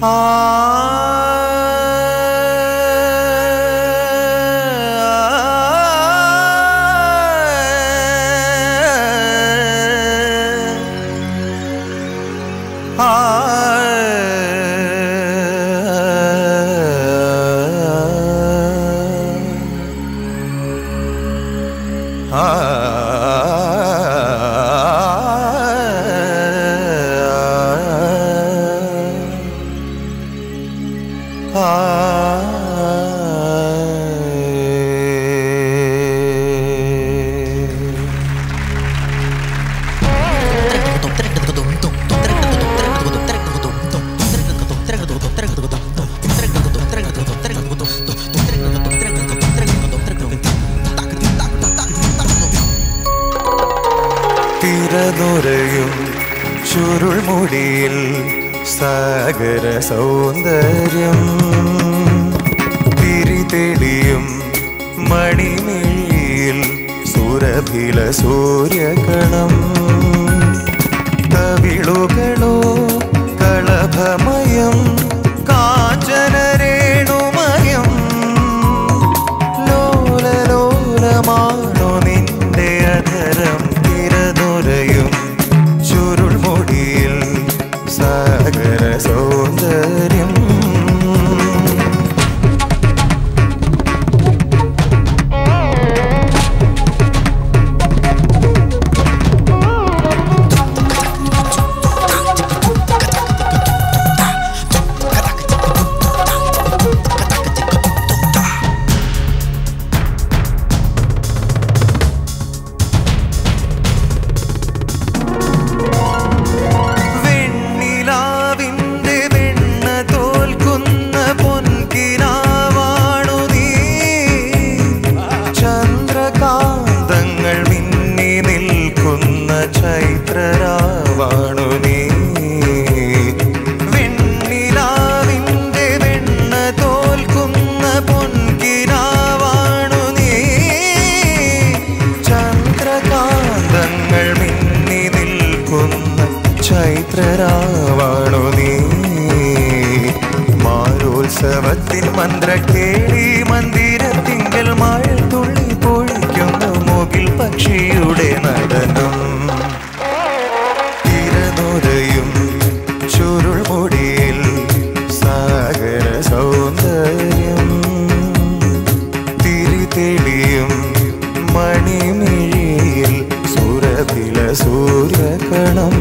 തിരനുരയും ചുരുൾമുടിയിൽ സാഗര സൗന്ദര്യം തിരിതെളിയും മണിമിഴിയിൽ സുരഭില സൂര്യകണം കവിളുകളോ കളഭമയം കാഞ്ചനരേണുമയം ലോലലോലമാണോ നിന്റെ അധരം തിരനുരയും ചുരുൾമുടിയിൽ സാഗര സൗന്ദര്യം വെണ്ണിലാവിന്റെ വെണ്ണ തോൽക്കുന്ന പൊൻകിനാവാണു നീ ചന്ദ്രകാന്തങ്ങൾ മിന്നി നിൽക്കുന്ന ചൈത്രരാവാണു നീ വെണ്ണിലാവിന്റെ വെണ്ണ തോൽക്കുന്ന പൊൻകിനാവാണു നീ ചന്ദ്രകാന്തങ്ങൾ മിന്നി നിൽക്കുന്ന ചൈത്രരാവാണു നീ മാരോത്സവത്തിൻ മന്ത്രക്കേളി മന്ദിരത്തിങ്കൽ മഴ തുള്ളി പൊഴിക്കുന്നു മുകിൽ പക്ഷിയുടെ നടനം തിരനുരയും ചുരുൾമുടിയിൽ സാഗര സൗന്ദര്യം തിരിതെളിയും മണിമിഴിയിൽ സുരഭില സൂര്യകണം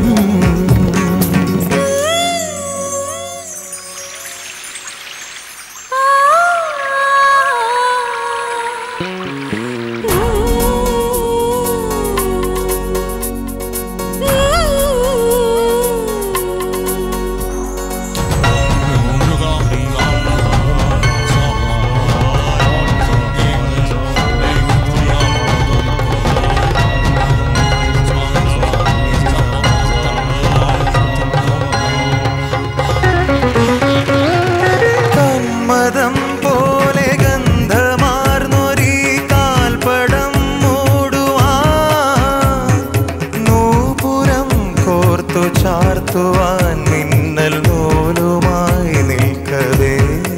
കന്മദം പോലെ ഗന്ധമാർന്നൊരീ കാൽപ്പടം മൂടുവാൻ നൂപുരം കോർത്തു ചാർത്തുവാൻ മിന്നൽ നൂലുമായി നിൽക്കവേ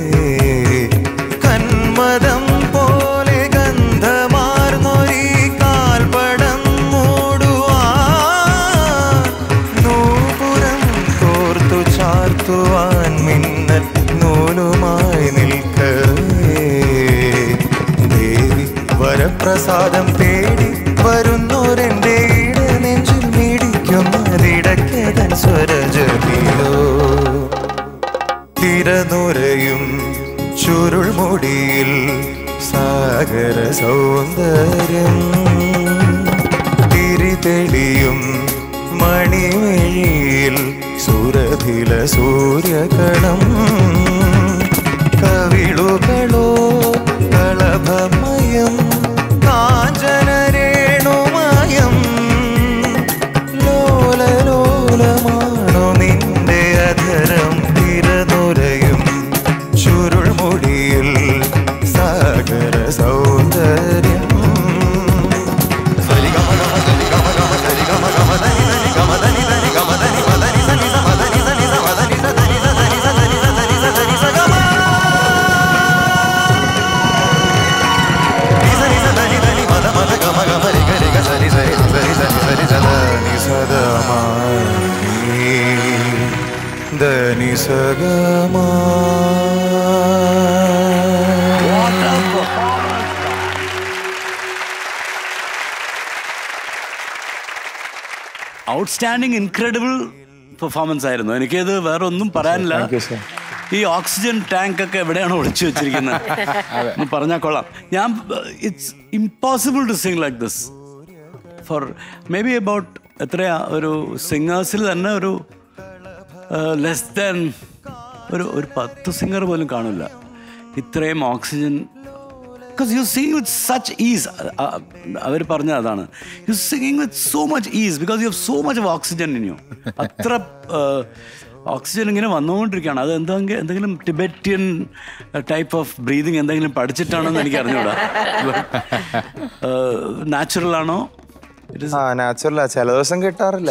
കന്മദം പോലെ ഗന്ധമാർന്നൊരീ കാൽപ്പടം മൂടുവാൻ നൂപുരം കോർത്തു ചാർത്തുവാൻ മിന്നൽ നൂലുമായി നിൽക്കവേ ദേവി വരപ്രസാദം തേടി വരുന്നോരെന്റെ ഇട നെഞ്ചിൽ മിടിക്കുന്നതിടക്കതൻ സ്വരജമിയോ തിരനുരയും ചുരുൾമുടിയിൽ സാഗര സൗന്ദര്യം തിരിതെളിയും മണിമിഴിയിൽ സുരഭില സൂര്യകണം കവിളുകളോ കളഭമയം കാഞ്ചനരേണുമയം ലോലലോലമാണോ നിന്റെ അധരം തിരനുരയും ചുരുൾമുടിയിൽ സാഗര സൗന്ദര്യം സഗമാ ഔട്ട്സ്റ്റാൻഡിങ് ഇൻക്രെഡിബിൾ പെർഫോമൻസ് ആയിരുന്നു എനിക്കത് വേറെ ഒന്നും പറയാനില്ല Thank you, sir. ഈ ഓക്സിജൻ ടാങ്ക് ഒക്കെ എവിടെയാണ് ഒളിച്ചു വെച്ചിരിക്കുന്നത് ഒന്ന് പറഞ്ഞാൽ കൊള്ളാം ഞാൻ it's impossible to sing like this for maybe about അബൌട്ട് എത്രയാ ഒരു സിംഗേഴ്സിൽ തന്നെ ഒരു ലെസ് ദാൻ ഒരു ഒരു പത്ത് സിംഗർ പോലും കാണില്ല ഇത്രയും oxygen because you sing with such ease അവർ പറഞ്ഞ അതാണ് you singing with so much ease because you have so much of oxygen in you അത്ര ഓക്സിജൻ ഇങ്ങനെ വന്നുകൊണ്ടിരിക്കുകയാണ് അത് എന്തെങ്കിലും എന്തെങ്കിലും ടിബറ്റിയൻ ടൈപ്പ് ഓഫ് ബ്രീതിങ് എന്തെങ്കിലും പഠിച്ചിട്ടാണെന്ന് എനിക്ക് അറിഞ്ഞൂടാ നാച്ചുറൽ ആണോ ഇറ്റ് ആ നാച്ചുറലാ ചില ദിവസം കിട്ടാറില്ല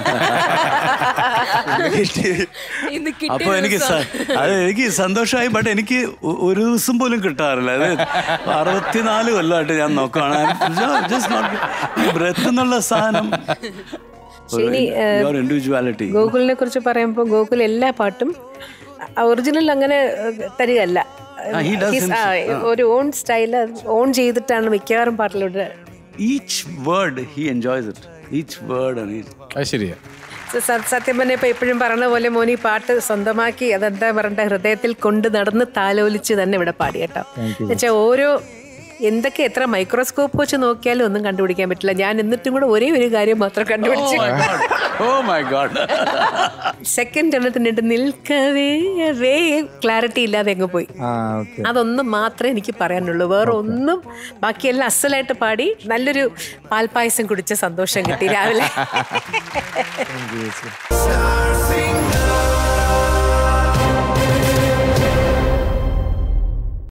ഇന്ന് കിട്ടിയ അപ്പൊ എനിക്ക് ദിവസം. സ- അത് എനിക്ക് സന്തോഷമായി ബട്ട് എനിക്ക് ഒ- ഒരു ദിവസം പോലും കിട്ടാറില്ല അത് അറുപത്തിനാല് കൊല്ലമായിട്ട് ഞാൻ നോക്കുകയാണ് ബ്രത്ത് എന്നുള്ള സാധനം ശരി, ഏഹ്, യുവർ ഇൻഡിവിജ്വാലിറ്റി ഗോകുലിനെ കുറിച്ച് പറയുമ്പോൾ ഗോകുൽ എല്ലാ പാട്ടും ഒറിജിനൽ അങ്ങനെ ഏഹ്, തരികയല്ല he does He's- ആ, ഒരു ഓൺ സ്റ്റൈല് ഓൺ ചെയ്തിട്ടാണ് മിക്കവാറും പാട്ടിലൂടെ each word he enjoys it each word അത് ശരിയാ സ- സ- സത്യം പറഞ്ഞ ഇപ്പൊ എപ്പോഴും പറഞ്ഞ പോലെ മോനി പാട്ട് സ്വന്തമാക്കി അതെന്താ പറയണ്ട ഹൃദയത്തിൽ കൊണ്ട് നടന്ന് താലോലിച്ച് തന്നെ ഇവിടെ പാടി കേട്ടോ എന്നുവെച്ചാൽ ഓരോ എന്തൊക്കെ എത്ര മൈക്രോസ്കോപ്പ് വെച്ച് നോക്കിയാലും ഒന്നും കണ്ടുപിടിക്കാൻ പറ്റില്ല ഞാൻ എന്നിട്ടും കൂടെ ഒരേ ഒരു കാര്യം മാത്രം കണ്ടുപിടിച്ചു ഓ മൈ ഗോഡ് സെക്കൻഡ് എണ്ണത്തിനിട്ട് നിൽക്കവേ വേ ക്ലാരിറ്റി ഇല്ലാതെ അങ്ങ് പോയി ആ ഓക്കെ അതൊന്നും മാത്രമേ എനിക്ക് പറയാനുള്ളൂ വേറെ ഒന്നും ബാക്കിയെല്ലാം അസലായിട്ട് പാടി നല്ലൊരു പാൽപ്പായസം കുടിച്ച സന്തോഷം കിട്ടി രാവിലെ Star singer